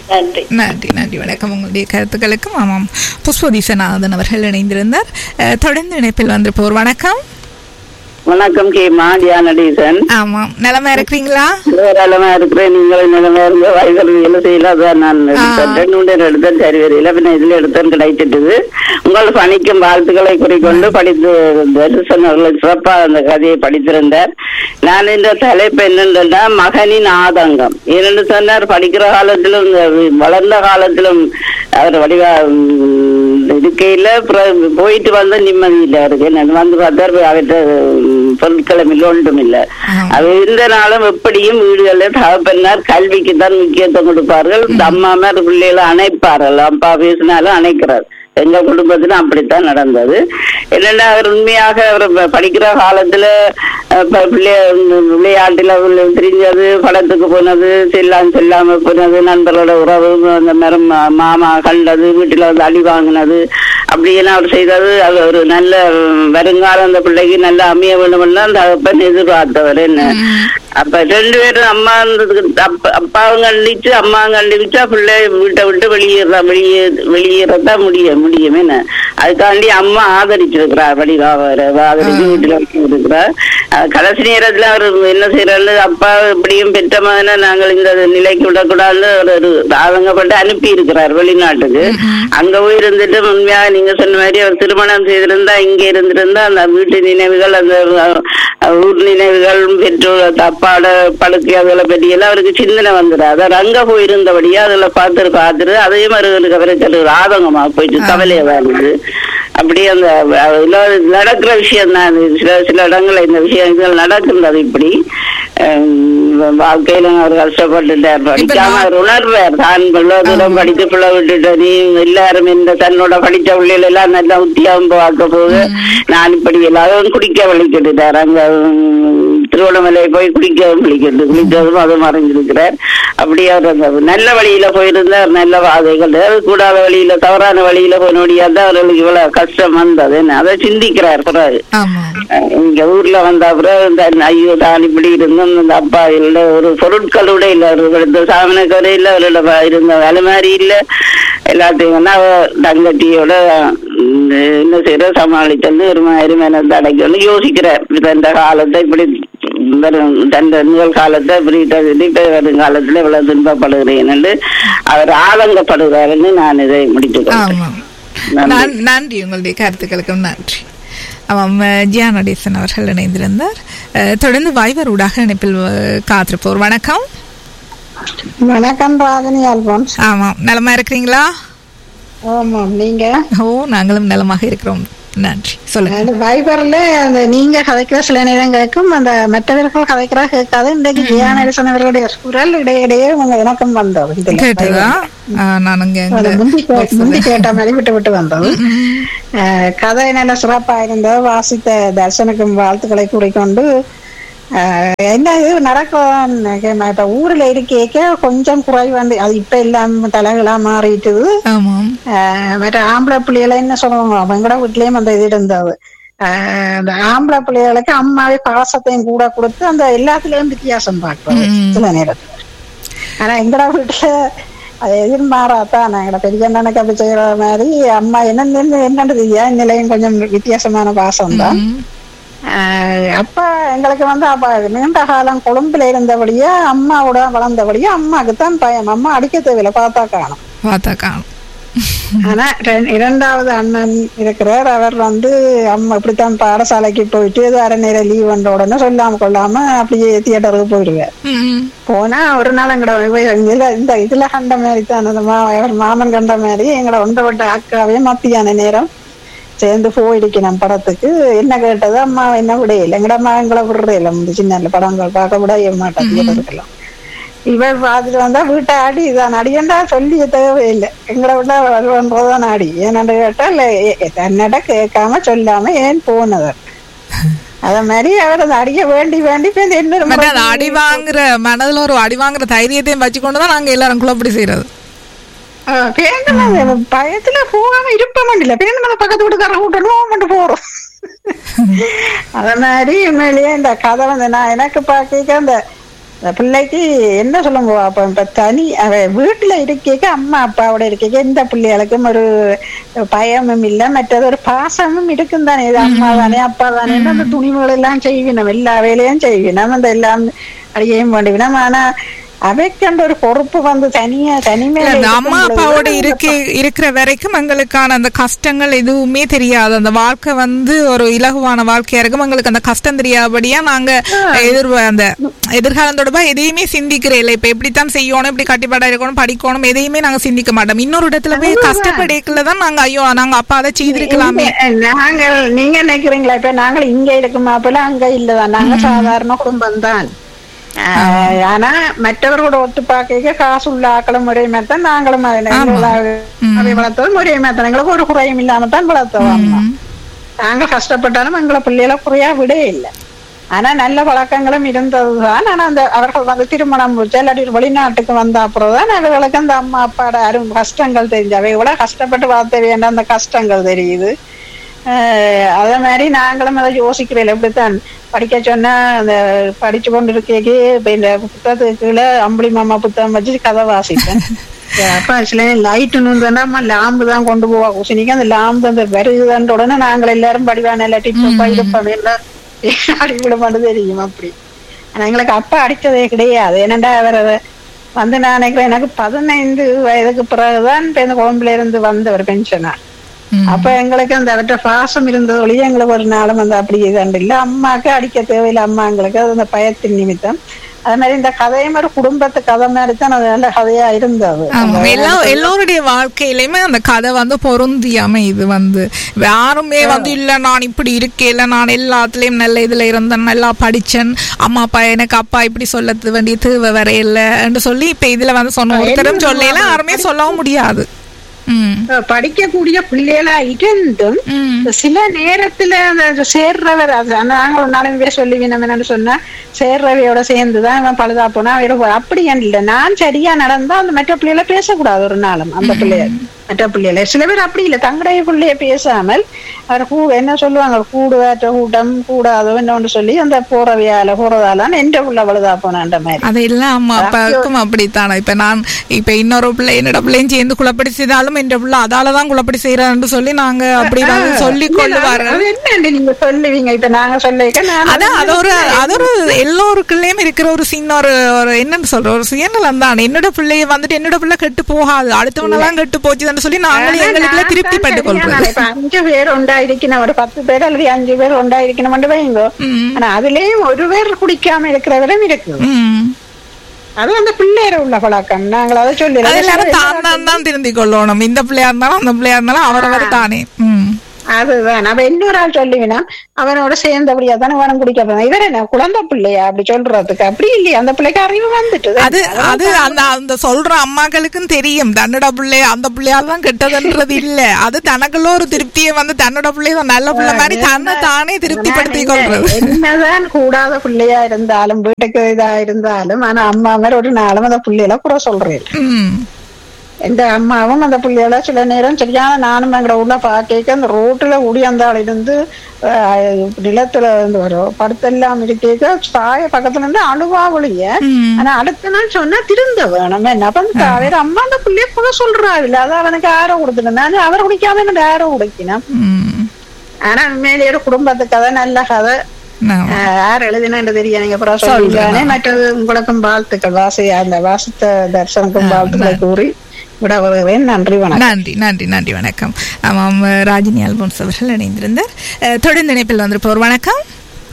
நன்றி நன்றி நன்றி வணக்கம் உங்களுடைய கருத்துக்களுக்கும் ஆமாம் புஷ்பதீசநாதன் அவர்கள் இணைந்திருந்தார் அஹ், தொடர்ந்து இணைப்பில் வந்திருப்போர் வணக்கம் வணக்கம் கே மாடியா நடேசன் ஆமாம் நிலமா இருக்கிறீங்களா நிலமா இருக்கிறேன் நீங்களும் நிலமா இருங்க வயதில் வேலை செய்யல அதான் நான் எடுத்தேன். ரெண்டு மூணு நேரம் எடுத்தேன் சரி வரையில பின்ன இதுல எடுத்தேன் கிடைச்சிட்டது உங்கள் பணிக்கும் வாழ்த்துக்களை குறிக்கொண்டு படித்து தரிசன் அவர்கள் சிறப்பா அந்த கதையை படித்திருந்தார் நான் இந்த தலைப்பு என்னன்னா மகனின் ஆதங்கம் ஏனென்று சொன்னார் படிக்கிற காலத்திலும் இந்த வளர்ந்த காலத்திலும் அவர் வடிவா உம், இருக்கையில அப்புறம் போயிட்டு வந்த நிம்மதி இல்ல அவருக்கு நான் வந்து பார்த்தார் அவர்கிட்ட உம், பொருட்களும் இல்லை ஒன்றும் இல்லை ஆமா. அது இருந்த நாளும் எப்படியும் வீடுகளில் தகப்பனார் கல்விக்கு தான் முக்கியத்துவம் கொடுப்பார்கள் இந்த அம்மாமார் பிள்ளைகளை அணைப்பார்கள் அப்பா பேசினாலும் அணைக்கிறார் எங்க குடும்பத்துல அப்படித்தான் நடந்தது என்னன்னா அவர் உண்மையாக அவர் ப- படிக்கிற காலத்துல அஹ், ப- பிள்ளை விளையாட்டுல உள்ள தெரிஞ்சது படத்துக்கு போனது செல்லாம் செல்லாம போனது நண்பர்களோட உறவு அந்த மாதிரி மா- மாமா கண்டது வீட்டுல வந்து அடி வாங்கினது அப்படியெல்லாம் அவர் செய்தது அது ஒரு நல்ல உம், வருங்காலம் அந்த பிள்ளைக்கு நல்லா அமைய வேண்டும்னு அந்த அப்பன் எதிர்பார்த்தவர் என்ன அப்ப ரெண்டு பேரும் அம்மா இருந்ததுக்கு அப்ப- அப்பாவும் கண்டிச்சு அம்மாவும் கண்டிச்சா பிள்ளை வீட்டை விட்டு வெளியேறா வெளியே வெளியேறதா முடியும் முடியும் என்ன அதுக்காண்டி அம்மா ஆதரிச்சிருக்கிறார் வடிவாவரை ஆதரிச்சு வீட்டுல இருக்கிறார் கடைசி நேரத்துல அவர் என்ன செய்யறாரு அப்பா எப்படியும் பெற்ற மகனை நாங்கள் இந்த நிலைக்கு விடக்கூடாதுன்னு ஒரு ஒரு ஆதங்கப்பட்டு அனுப்பி இருக்கிறார் வெளிநாட்டுக்கு அங்க போய் இருந்துட்டு உண்மையாக நீங்க சொன்ன மாதிரி அவர் திருமணம் செய்திருந்தா இங்க இருந்திருந்தா அந்த வீட்டு நினைவுகள் அந்த அஹ், ஊர் நினைவுகள் பெற்றோர் அப்பாட படுக்கை அதுகளை பற்றி எல்லாம் அவருக்கு சிந்தனை வந்துடும் அதாவது அங்க போயிருந்தபடியா அதுல பார்த்துட்டு பார்த்துட்டு அதே மாதிரி அவருக்கு அவருக்கு அது ஒரு ஆதங்கமா போயிட்டு கவலையா வருது அப்படியே அந்த அஹ், எல்லாம் நடக்கிற விஷயம் தான் இது. சில சில இடங்கள்ல இந்த விஷயங்கள் நடக்கின்றது இப்படி அஹ், வாழ்க்கையில அவர் கஷ்டப்பட்டுட்டார் படிக்காம அவர் உணர்வார் தான் இவ்வளவு தூரம் படித்து பிள்ளை விட்டுட்டு நீ எல்லாரும் இந்த தன்னோட படிச்ச பிள்ளைகள் எல்லாம் நல்லா உத்தியாகம் பார்க்க போகுது நான் இப்படி எல்லாரும் குடிக்க வலிக்கிட்டுட்டார் அங்க உம், திருவண்ணாமலை போய் குடிக்க வலிக்கிட்டு குளித்ததும் அது மறைஞ்சிருக்கிறார் அப்படி அவர் அந்த நல்ல வழியில போயிருந்தார் நல்ல பாதைகள் அது கூடாத வழியில தவறான வழியில போனோடியா தான் அவர்களுக்கு இவ்வளவு கஷ்டம் வந்தது என்ன அதை சிந்திக்கிறார் பிறகு ஆமாம் அஹ் இங்க ஊர்ல வந்த அப்புறம் இந்த ஐயோ தான் இப்படி இருந்தும் இந்த அப்பா இல்ல ஒரு பொருட்களோட இல்ல ஒரு இந்த சாமன கரையில அவரோட வ- இருந்த அலமாரி இல்ல எல்லாத்தையும் வந்து அவ தங்கட்டியோட உம், என்ன செய்யற சமாளித்தது ஒரு மாதிரி மேனத்தை அடைக்கணும்னு யோசிக்கிறார் இப்ப இந்த காலத்தை இப்படி வரும் தந்த நிகழ் காலத்தை இப்படி சொல்லி இப்ப வரும் காலத்துல இவ்வளவு துன்பப்படுகிறேன் என்று அவர் ஆதங்கப்படுகிறாருன்னு நான் இதை முடித்துக்கொள்கிறேன் ஆமாம் நன்றி. நான் நன்றி உங்களுடைய கருத்துக்களுக்கும் நன்றி ஆமாம் அஹ், ஜியா நடேசன் அவர்கள் இணைந்திருந்தார் அஹ், தொடர்ந்து வாய்வர் ஊடாக இணைப்பில் அஹ், காத்திருப்போர் வணக்கம் வணக்கம் ராஜினி அல்போன்ஸ் ஆமாம் நலமா இருக்கிறீங்களா ஆமாம் நீங்க ஓ நாங்களும் நலமாக இருக்கிறோம் நன்றி சொல்லுங்க அது வைபர்ல அந்த நீங்க கதைக்கிற சில நேரம் கேட்கும் அந்த மற்றவர்கள் கதைக்கிறா கேட்காது இன்றைக்கு ஜியானரசன் அவர்களுடைய குரல் இடையிடையே உங்க இணக்கம் வந்தது இதுல. கேட்டதா ஆஹ், நான் அங்க அது எங்க முந்தி கே- முந்தி கேட்ட மாதிரி விட்டு விட்டு வந்தது அஹ், கதை நல்ல சிறப்பா இருந்தது வாசித்த தர்சனுக்கும் வாழ்த்துக்களை கூறிக்கொண்டு அஹ், என்ன இது நடக்கும் இப்ப ஊர்ல இருக்கேக்க கொஞ்சம் குறைவாண்டு அது இப்ப எல்லாம் தலைகளா மாறிட்டுது ஆமாம் ஆஹ் மற்ற ஆம்பளை பிள்ளைகளை என்ன சொல்லுவாங்க அவங்களோட வீட்லயும் அந்த இது இருந்தது ஆஹ் அந்த ஆம்பளை பிள்ளைகளுக்கு அம்மாவே பாசத்தையும் கூட கொடுத்து அந்த எல்லாத்துலயும் வித்தியாசம் பார்ப்பது ம். சில நேரத்துல ஆனா எங்கட வீட்டுல அது எதிர்மாறாத்தான் எங்கட பெரிய அண்ணனுக்கு அப்படி செய்யற மாதிரி அம்மா என்னன்னு என்னன்றது ஏன் நிலையும் கொஞ்சம் வித்தியாசமான பாசம் தான் ம். ஆஹ் அப்ப எங்களுக்கு வந்து அப்ப நீண்ட காலம் கொழும்புல இருந்தபடியே அம்மாவோட வளர்ந்தபடியே அம்மாவுக்கு தான் பயம் அம்மா அடிக்க தேவையில்லை பார்த்தா காணும் பார்த்தா காணும் ஆனா ரெ- இரண்டாவது அண்ணன் இருக்கிறார் அவர் வந்து அம்மா இப்படித்தான் பாடசாலைக்கு போயிட்டு இது அரை நேரம் லீவ் வந்த உடனே சொல்லாம கொள்ளாம அப்படியே தியேட்டருக்கு போயிடுவார் ம். போனா ஒரு நாள் எங்கட இவ- இதுல இந்த இதுல கண்ட மாதிரி தான் அந்த மா அவர் மாமன் கண்ட மாதிரி எங்கட ஒன்றப்பட்ட அக்காவே மத்தியான நேரம் சேர்ந்து போயிருக்கணும் படத்துக்கு என்ன கேட்டது அம்மா என்ன விடையில எங்கட அம்மா எங்களை விடுறே இல்லை முந்தி சின்ன படங்கள் பார்க்க விட மாட்டேன் தியேட்டருக்கெல்லாம் இவர் பார்த்துட்டு வந்தா வீட்டை அடி இதான் அடியண்டா சொல்லி தேவையில்லை எங்களை விட வருவன்றதான் அடி ஏன்னு கேட்டா இல்ல எ- தன்னட கேட்காம சொல்லாம ஏன் போனவர் அத மாதிரி அவர் அதை அடிக்க வேண்டி வேண்டி இப்ப இந்த இன்னொரு மற்ற முறை அந்த அடி வாங்குற மனதுல ஒரு அடி வாங்குற தைரியத்தையும் வச்சுக்கொண்டு தான் நாங்க எல்லாரும் குழப்படி செய்யறது ஆ, வேண்டாம் அது பயத்துல போகாம இருப்ப மாட்டில வேணும் அந்த பக்கத்து வீட்டுக்கார கூட்டணும் மட்டும் போறோம் அத மாதிரி உண்மையிலேயே இந்த கதை வந்து நான் எனக்கு பார்க்க அந்த அந்த பிள்ளைக்கு என்ன சொல்லுங்க அப்ப இப்ப தனி அவ வீட்டுல இருக்க அம்மா அப்பாவோட இருக்க எந்த பிள்ளைகளுக்கும் ஒரு பயமும் இல்ல மற்றது ஒரு பாசமும் இருக்கும் தானே இது அம்மா தானே அப்பா தானே அந்த துணிவுகள் எல்லாம் செய்வினோம் எல்லா வேலையும் செய்வினோம் அந்த எல்லாம் அடியையும் வேண்டிவினோம் ஆனா அவைக்கண்ட ஒரு பொறுப்பு வந்து தனியா தனிமையில அந்த அம்மா இருக்கும் பொழுது அப்பாவோட அந்த இருக்க இருக்கிற வரைக்கும் எங்களுக்கான அந்த கஷ்டங்கள் எதுவுமே தெரியாது அந்த வாழ்க்கை வந்து ஒரு இலகுவான வாழ்க்கையா இருக்கும் எங்களுக்கு அந்த கஷ்டம் தெரியாதபடியா நாங்க எதிர் அந்த எதிர்காலம் தொடர்பா எதையுமே சிந்திக்கிறே இல்லை இப்ப எப்படித்தான் செய்யணும் இப்படி கட்டிப்பாடா இருக்கணும் படிக்கணும் எதையுமே நாங்க சிந்திக்க மாட்டோம் இன்னொரு இடத்துல போய் கஷ்டப்படைக்கல தான் நாங்க ஐயோ நாங்க அப்பா அதை செய்திருக்கலாமே இங்க- நாங்கள் நீங்க நினைக்கிறீங்களா இப்ப நாங்கள் இங்க இருக்கும் மாப்பிள்ள அங்க இல்லதான் நாங்க சாதாரண குடும்பம் தான் ஆனா மற்றவர்களோட ஒத்து பார்க்க காசு உள்ள ஆக்களும் ஒரே மாதிரி தான் நாங்களும் அதை அதை வளர்த்ததும் ஒரே மாதிரி தான் எங்களுக்கு ஒரு குறையும் இல்லாம தான் வளர்த்தோம் அம்மா நாங்க கஷ்டப்பட்டாலும் எங்களை பிள்ளைகளை குறையா விட இல்லை ஆனா நல்ல பழக்கங்களும் இருந்ததுதான் ஆனா அந்த அவர்கள் வந்து திருமணம் முடிச்சு இல்லாட்டி வெளிநாட்டுக்கு வந்த அப்புறம் தான் அவர்களுக்கு அந்த அம்மா அப்பாட அரும் கஷ்டங்கள் தெரிஞ்சு அவை எவ்வளவு கஷ்டப்பட்டு வளர்த்த வேண்டாம் அந்த கஷ்டங்கள் தெரியுது ஆஹ் அதே மாதிரி நாங்களும் அதை யோசிக்கிறோம் எப்படித்தான் படிக்க சொன்னா அந்த படிச்சு கொண்டு இருக்கே இப்ப இந்த புத்தகத்துக்கு கீழே அம்புலி மாமா புத்தகம் வச்சு கதை வாசிப்பேன் அப்ப சில லைட்டு நுந்தா லாம்பு தான் கொண்டு போவா குசினிக்கு அந்த லாம்பு அந்த வருகுதான்ற உடனே நாங்கள் எல்லாரும் படிவான எல்லா டிப்பு பயிடுப்போம் எல்லாம் அடிவிட மாட்டேன் தெரியும் அப்படி ஆனா எங்களுக்கு அப்பா அடிச்சதே கிடையாது ஏனண்டா அவர் அதை வந்து நான் நினைக்கிறேன் எனக்கு பதினைந்து வயதுக்கு பிறகுதான் இப்ப இந்த குழம்புல இருந்து வந்தவர் பென்ஷனா அப்ப எங்களுக்கு அந்த அவற்ற பாசம் இருந்தது ஒழிய எங்களுக்கு ஒரு நாளும் அந்த அப்படி இதாண்டு இல்ல அம்மாக்கு அடிக்க தேவையில்லை அம்மா எங்களுக்கு அது அந்த பயத்தின் நிமித்தம் அது மாதிரி இந்த கதையும் ஒரு குடும்பத்து கதை மாதிரி தான் அது நல்ல கதையா இருந்தது ஆமா, எல்லா எல்லோருடைய வாழ்க்கையிலுமே அந்த கதை வந்து பொருந்தி அமையுது வந்து யாருமே வந்து இல்ல நான் இப்படி இருக்கேன் நான் எல்லாத்துலயும் நல்ல இதுல இருந்தேன் நல்லா படிச்சேன் அம்மா அப்பா எனக்கு அப்பா இப்படி சொல்ல வேண்டிய தேவை வரையில்லைன்னு சொல்லி இப்ப இதுல வந்து சொன்ன ஒருத்தரும் சொல்லல யாருமே சொல்லவும் முடியாது ம் படிக்கக்கூடிய பிள்ளைகளா இருந்தும் ம் சில நேரத்துல அந்த சேர்றவர் அது நாங்கள் ஒரு நாளும் பேர் சொல்லி நம்ம என்னன்னு சொன்னா சேர்றவையோட சேர்ந்துதான் இவன் பழுதா போனா அவையோட போ- அப்படி ஏன் இல்ல நான் சரியா நடந்தா அந்த மற்ற பிள்ளைகளை பேசக்கூடாது ஒரு நாளும் அந்த பிள்ளைய மற்ற பிள்ளைகளை சில பேர் அப்படி இல்ல தங்களுடைய பிள்ளைய பேசாமல் அவர் கூ என்ன சொல்லுவாங்க கூடுவாற்ற கூட்டம் கூடாதோ என்னன்னு சொல்லி அந்த போறவையால போறதால எந்த புள்ள பழுதா போனான்ற மாதிரி அதெல்லாம் அம்மா அப்பாவுக்கும் அப்படித்தானா இப்ப நான் இப்ப இன்னொரு பிள்ளை என்னோட பிள்ளையும் சேர்ந்து குழப்படி செய்தாலும் என் பிள்ளை அதாலதான் குழப்படி செய்யறான்னு சொல்லி நாங்க அப்படி வந்து சொல்லி கொள்ளுவார்கள் அது என்ன நீங்க சொல்லுவீங்க இப்ப நாங்க சொல்லிக்க நான் அதான் அது ஒரு அது ஒரு எல்லோருக்குள்ளேயும் இருக்கிற ஒரு சின்ன ஒரு ஒரு என்னன்னு சொல்ற ஒரு சுயநலம் தான் என்னோட பிள்ளைய வந்துட்டு என்னோட பிள்ளை கெட்டு போகாது அடுத்தவனெல்லாம் கெட்டு போச்சுன்னு சொல்லி நாங்களே எங்களுக்குள்ள திருப்தி பட்டு கொள்றது இப்ப அஞ்சு பேர் உண்டாயிருக்கணும் ஒரு பத்து பேர் அல்லது அஞ்சு பேர் உண்டாயிருக்கணும் வைங்கோ ம். ஆனா அதுலயும் ஒரு பேர் குடிக்காம இருக்கிறவரும் இருக்கு ம். அது அந்த பிள்ளையர உள்ள பழக்கம் நாங்கள் அதை சொல்லி அது எல்லாரும் தான் தான் தான் திருந்திக் கொள்ளணும் இந்த பிள்ளையா இருந்தாலும் அந்த பிள்ளையா இருந்தாலும் அவரவர் தானே ம் அதுதான் அவ இன்னொரு ஆள் சொல்லுவினா அவனோட சேர்ந்தபடியா தானே வேணும் குடிக்க போறான். இவர் என்ன குழந்தை பிள்ளையா அப்படி சொல்றதுக்கு அப்படி இல்லையா அந்த பிள்ளைக்கு அறிவு வந்துட்டு அது அது அந்த அந்த சொல்ற அம்மாக்களுக்கும் தெரியும் தன்னோட பிள்ளை அந்த பிள்ளையால தான் கெட்டதுன்றது இல்ல அது தனக்குள்ள ஒரு திருப்தியை வந்து தன்னோட பிள்ளை நல்ல பிள்ளை மாதிரி தன்னை தானே திருப்திப்படுத்திக் கொள்றது என்னதான் கூடாத பிள்ளையா இருந்தாலும் வீட்டுக்கு இதா இருந்தாலும் ஆனா அம்மா மாதிரி ஒரு நாளும் அந்த பிள்ளைகளை குறை சொல்றேன் ம் எந்த அம்மாவும் அந்த பிள்ளைகள சில நேரம் சரியான நானும் எங்கட உள்ள பாக்க அந்த ரோட்டுல உடியந்தாள் இருந்து ஆஹ், நிலத்துல இருந்து வரும் படுத்தெல்லாம் இருக்க தாய பக்கத்துல இருந்து அழுவா ஒழிய ம். ஆனா அடுத்த நாள் சொன்னா திருந்த வேணும் என்ன அப்ப அந்த வேற அம்மா அந்த பிள்ளைய கூட சொல்றா இல்ல அது அவனுக்கு ஆரோ கொடுத்துருந்தேன் அவர் குடிக்காம எனக்கு ஆரோ குடிக்கணும் ம் ஆனா உண்மையிலேயே ஒரு குடும்பத்து கதை நல்ல கதை ஆமா. ஆஹ், யார் எழுதினு தெரியும் நீங்க அப்புறம் சொல்லுங்க மற்றது உங்களுக்கும் வாழ்த்துக்கள் வாசி அந்த வாசித்த தர்சனுக்கும் வாழ்த்துக்களை கூறி விட வருகிறேன் நன்றி வணக்கம் நன்றி நன்றி நன்றி வணக்கம் ஆமாம் ராஜினி அல்போன்ஸ் அவர்கள் இணைந்திருந்தார் அஹ், தொடர்ந்து இணைப்பில் வந்திருப்போர் வணக்கம்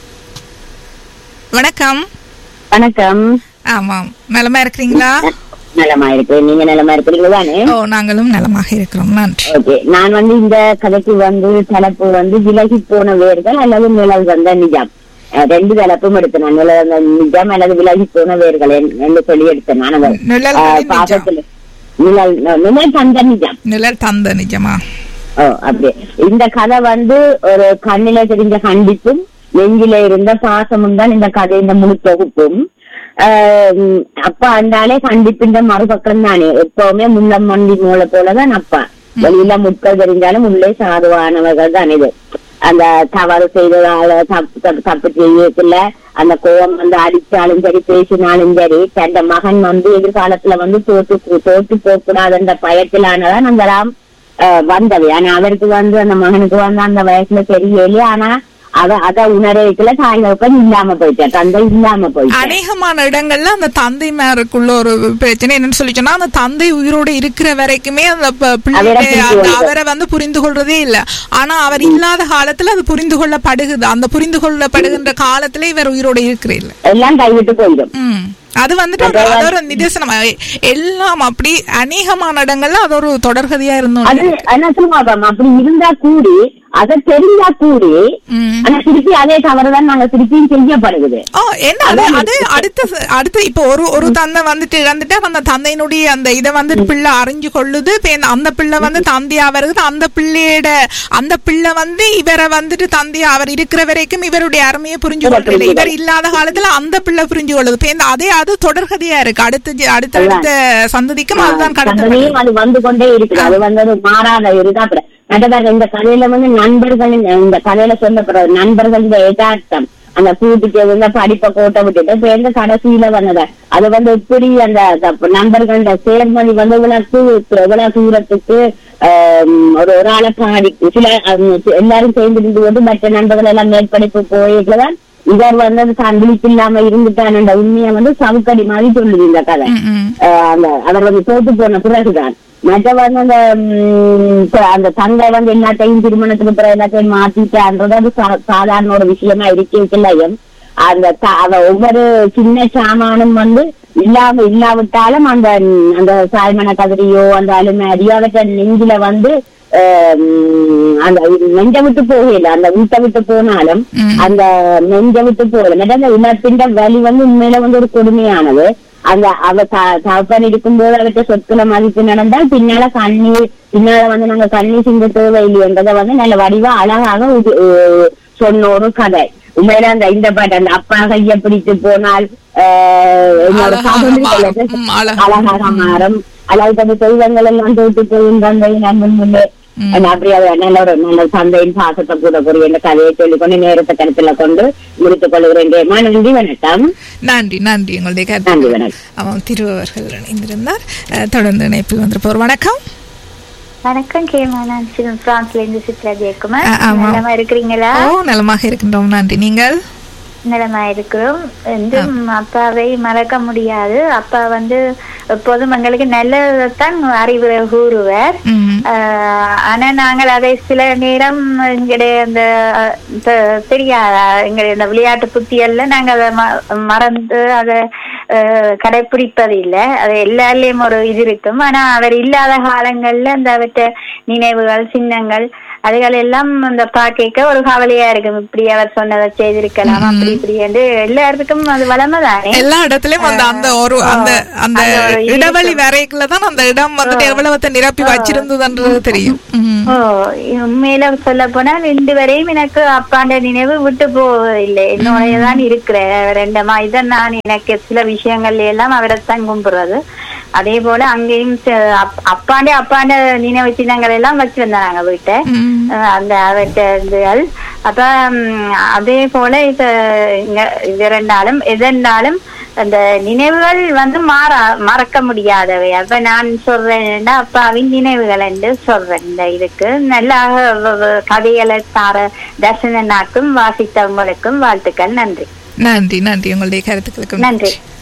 வணக்கம் வணக்கம் ஆமாம் நலமா இருக்கிறீங்களா நலமா இருக்கு நீங்க நலமா இருக்கிறீங்க தானே ஓ நாங்களும் நலமாக இருக்கிறோம் நன்றி ஓகே நான் வந்து இந்த கதைக்கு வந்து தலைப்பு வந்து விலகி போன வேர்கள் அல்லது நிழல் வந்த நிஜம் அஹ் ரெண்டு தலைப்பும் எடுத்தேன் நான் நிழல் வந்த நிஜம் அல்லது விலகி போன வேர்கள் என்- என்று சொல்லி எடுத்தேன் நான் அதை. நிழல் அஹ் நிஜம். பாசத்துல நிழல் நிழல் தந்த நிஜம் நிழல் தந்த நிஜமா ஓ அப்படி இந்த கதை வந்து ஒரு கண்ணில தெரிஞ்ச கண்டிப்பும் நெஞ்சில இருந்த பாசமும் தான் இந்த கதை இந்த முழு தொகுப்பும் ஆஹ் அப்பா அண்டாலே கண்டிப்பின்ற மறுபக்கம் தானே எப்பவுமே முள்ளம் மண்டி மூளை போலதான் அப்பா வெளியில முட்கள் தெரிஞ்சாலும் உள்ளே சாதுவானவர்கள் தான் இது அந்த தவறு செய்ததால தப்பு தப்பு தப்பு செய்யக்குள்ள அந்த கோவம் வந்து அடிச்சாலும் சரி பேசினாலும் சரி தந்த மகன் வந்து எதிர்காலத்துல வந்து தோத்து தோத்து போக கூடாதுன்ற பயத்திலானதான் அந்த ராம் அஹ், வந்தவை ஆனா அவருக்கு வந்து அந்த மகனுக்கு வந்து அந்த வயசுல தெரியலையே ஆனா அத அத உணரவைக்குள்ள தாய் தகப்பன் இல்லாம போயிட்டார் தந்தை இல்லாம போயிட்டார் அநேகமான இடங்கள்ல அந்த தந்தைமாருக்குள்ள ஒரு பிரச்சனை என்னன்னு சொல்லி சொன்னா அந்த தந்தை உயிரோட இருக்கிற வரைக்குமே அந்த ப- பிள்ளைய அவரை புரிந்து அந்த கொள்வது. அவரை வந்து புரிந்து கொள்றதே இல்ல ஆனா அவர் இல்லாத காலத்துல அது புரிந்து கொள்ளப்படுகுது அந்த புரிந்து கொள்ளப்படுகின்ற காலத்துல இவர் உயிரோட இருக்கிற இல்ல எல்லாம் கைவிட்டு போயிடும் ம் அது வந்துட்டு ஒரு- அது ஒரு நிதர்சனம் எ- எல்லாம் அப்படி அநேகமான இடங்கள்ல அது ஒரு தொடர்கதையா இருந்தோம் அது என்ன சொல்லுவாங்க அப்படி இருந்தா கூடி அதை தெரிஞ்சா கூடி ம். ஆனா திருப்பி அதே தவறுதான் நாங்க திருப்பியும் செய்யப்படுகிறது ஓ என்ன அது அது அடுத்த ச- அடுத்த இப்போ ஒரு ஒரு தந்தை வந்துட்டு இறந்துட்டு அந்த தந்தையினுடைய அந்த இதை வந்துட்டு பிள்ளை அறிஞ்சு கொள்ளுது இப்ப இந்த- அந்த பிள்ளை வந்து தந்தையா வருது அந்த பிள்ளையோட அந்த பிள்ளை வந்து இவரை வந்துட்டு தந்தையா அவர் இருக்கிற வரைக்கும் இவருடைய அருமையை புரிஞ்சு கொள்றது இவர் இல்லாத காலத்துல அந்த பிள்ளை புரிஞ்சு கொள்ளுது இப்ப இந்த அதே அது தொடர்கதையா இருக்கு அடுத்த ஜ- அடுத்த அடுத்த சந்ததிக்கும் அதுதான் கடத்த சந்ததியும் அது வந்து கொண்டே இருக்குது அது வந்து அது மாறாத இதுதான் அப்புறம் நடுவர் இந்த கதையில வந்து நண்பர்களின் இந்த கதையில சொல்லப்படுறது நண்பர்களின் யதார்த்தம் அந்த கூட்டுக்கு இந்த படிப்பை கோட்டை விட்டுட்டு இப்ப எந்த கடைசியில வந்தத அது வந்து எப்படி அந்த அந்த நண்பர்களோட சேர்மதி வந்து இவ்வளவு இவ்வளவு தூரத்துக்கு ஆம், ஒரு ஒரு ஆளை பாடி சில ஆம், எல்லாரும் சேர்ந்து இருந்து கொண்டு மற்ற நண்பர்கள் எல்லாம் மேற்படிப்பு போயிட்டுதான் இவர் வந்து அந்த தான் விழிப்பு இல்லாம இருந்துட்டான் உண்மையை வந்து சவுக்கடி மாதிரி சொல்லுது இந்த கதை ம், ம். ஆஹ் அந்த அவர் வந்து தோத்து போன பிறகுதான் மற்ற வந்து அந்த ம், இப்ப அந்த தங்கை வந்து எல்லாத்தையும் திருமணத்துக்கு பிறகு எல்லாத்தையும் மாத்திட்டான்றது அது சா- சாதாரண ஒரு விஷயமா இருக்கலையும் அந்த த- அவ ஒவ்வொரு சின்ன சாமானும் வந்து இல்லாம இல்லாவிட்டாலும் அந்த அந்த சாய்மன கதிரியோ அந்த அலுமாரியோ அவற்றை நெஞ்சில வந்து ஆஹ் உம், அந்த நெஞ்ச விட்டு போகல அந்த வீட்டை விட்டு போனாலும் அந்த நெஞ்ச விட்டு போகல அந்த இனத்தின் வலி வந்து உண்மையில வந்து ஒரு கொடுமையானது அந்த அவ த- தகப்பன் இருக்கும்போது அவற்றை சொற்களை மதித்து நடந்தால் பின்னால கண்ணீர் பின்னால வந்து நாங்க கண்ணீர் சிந்த தேவையில்லைன்றதை வந்து நல்ல வடிவா அழகாக உது- அஹ் சொன்ன ஒரு கதை உண்மையில அந்த இந்த பாட்டு அந்த அப்பா கைய பிடித்து போனால் ஆஹ் என்னோட அழகாக பாட்டு மாறும். வந்து ம், அழகாக அழகாக மாறும் அதாவது அந்த தெய்வங்கள் எல்லாம் தோட்டு போயும் தந்தை நண்பன் முன்னே அப்படி அது நல்ல ஒரு நல்ல தந்தையின் பாசத்தை கூட கூறிய இந்த கதையை சொல்லிக் கொண்டு நேரத்தை கருத்துல கொண்டு முடித்துக் கொள்கிறேன் ஜெயமா நன்றி வணக்கம் நன்றி நன்றி உங்களுடைய நன்றி கருத்து வணக்கம் அவன் திருவர்கள் இணைந்திருந்தார் அஹ், தொடர்ந்து இணைப்பில் வந்திருப்போர் வணக்கம் வணக்கம் கேமா நான் சிறு பிரான்ஸ்ல இருந்து சித்ரா ஜெயக்குமார் ஆ, ஆமா. நலமா இருக்கிறீங்களா ஓ நலமாக இருக்கின்றோம் நன்றி நீங்கள் நலமா இருக்கிறோம் வந்து அப்பாவை மறக்க முடியாது அப்பா வந்து எப்போதும் எங்களுக்கு நல்லதான் அறிவுரை கூறுவார் ம். ஆஹ் ஆனா நாங்கள் அதை சில நேரம் எங்களுடைய அந்த அஹ், தெ- தெரியாத எங்களுடைய இந்த விளையாட்டு புத்தியல்ல நாங்க அதை ம- மறந்து அதை அஹ், கடைப்பிடிப்பதில்லை அது எல்லாருலயும் ஒரு இது இருக்கும் ஆனா அவர் இல்லாத காலங்கள்ல அந்த அவற்ற நினைவுகள் சின்னங்கள் அதுகள் எல்லாம் அந்த பாக்கைக்க ஒரு கவலையா இருக்கும் இப்படி அவர் சொன்னதை செய்திருக்கலாம் அப்படி இப்படி என்று எல்லாருக்கும் அது வளமை தானே எல்லா இடத்துலயும் அந்த அந்த ஒரு அந்த அந்த அந்த ஒரு இது இடைவெளி வரைக்குள்ள தான் அந்த இடம் வந்துட்டு எவ்வளவு நிரப்பி வச்சிருந்ததுன்றது தெரியும் ம். ஓ உண்மையில சொல்ல போனா ரெண்டு வரையும் எனக்கு அப்பாண்ட நினைவு விட்டு போவதில்லை என்னோடதான் இருக்கிறேன் ரெண்டமா இதான் நான் எனக்கு சில விஷயங்கள்ல எல்லாம் அவரைத்தான் கும்பிடுறது அதே போல அங்கேயும் ச- அப்- அப்பாண்டே அப்பாண்ட நினைவு சின்னங்கள் எல்லாம் வச்சிருந்தாங்க வீட்டை ம். அஹ் அந்த அவற்ற இதுகள் அப்ப ம், அதே போல இப்ப இங்க இது ரெண்டாலும் எதென்றாலும் அந்த நினைவுகள் வந்து மாற மறக்க முடியாதவை அப்ப நான் சொல்றேன் அப்பாவின் நினைவுகள் என்று சொல்றேன் இந்த இதுக்கு நல்லா வ- வ- கதைகளை தார தர்சனாக்கும் வாசித்தவங்களுக்கும் வாழ்த்துக்கள் நன்றி நன்றி நன்றி உங்களுடைய கருத்துக்களுக்கு நன்றி